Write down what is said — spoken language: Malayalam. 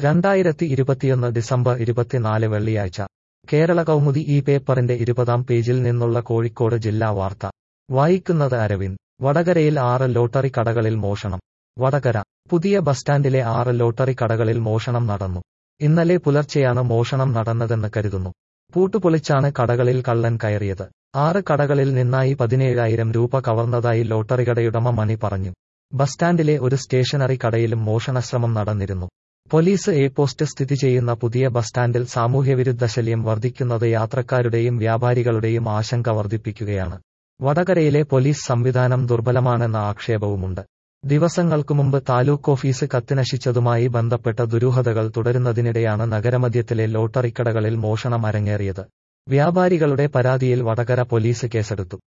രണ്ടായിരത്തി ഇരുപത്തിയൊന്ന് ഡിസംബർ ഇരുപത്തിനാല് വെള്ളിയാഴ്ച കേരള കൗമുദി ഈ പേപ്പറിന്റെ ഇരുപതാം പേജിൽ നിന്നുള്ള കോഴിക്കോട് ജില്ലാ വാർത്ത വായിക്കുന്നത് അരവിന്ദ് വടകരയിൽ ആറ് ലോട്ടറി കടകളിൽ മോഷണം വടകര പുതിയ ബസ് സ്റ്റാൻഡിലെ ആറ് ലോട്ടറി കടകളിൽ മോഷണം നടന്നു ഇന്നലെ പുലർച്ചെയാണ് മോഷണം നടന്നതെന്ന് കരുതുന്നു പൂട്ടുപൊളിച്ചാണ് കടകളിൽ കള്ളൻ കയറിയത് ആറ് കടകളിൽ നിന്നായി പതിനേഴായിരം രൂപ കവർന്നതായി ലോട്ടറി കടയുടമ മണി പറഞ്ഞു ബസ് സ്റ്റാൻഡിലെ ഒരു സ്റ്റേഷനറി കടയിലും മോഷണശ്രമം നടന്നിരുന്നു പോലീസ് എ പോസ്റ്റ് സ്ഥിതി ചെയ്യുന്ന പുതിയ ബസ് സ്റ്റാൻഡിൽ സാമൂഹ്യവിരുദ്ധ ശല്യം വർദ്ധിക്കുന്നത് യാത്രക്കാരുടെയും വ്യാപാരികളുടെയും ആശങ്ക വർദ്ധിപ്പിക്കുകയാണ് വടകരയിലെ പോലീസ് സംവിധാനം ദുർബലമാണെന്ന ആക്ഷേപവുമുണ്ട് ദിവസങ്ങൾക്കു മുമ്പ് താലൂക്ക് ഓഫീസ് കത്തിനശിച്ചതുമായി ബന്ധപ്പെട്ട ദുരൂഹതകൾ തുടരുന്നതിനിടെയാണ് നഗരമധ്യത്തിലെ ലോട്ടറിക്കടകളിൽ മോഷണം അരങ്ങേറിയത് വ്യാപാരികളുടെ പരാതിയിൽ വടകര പോലീസ് കേസെടുത്തു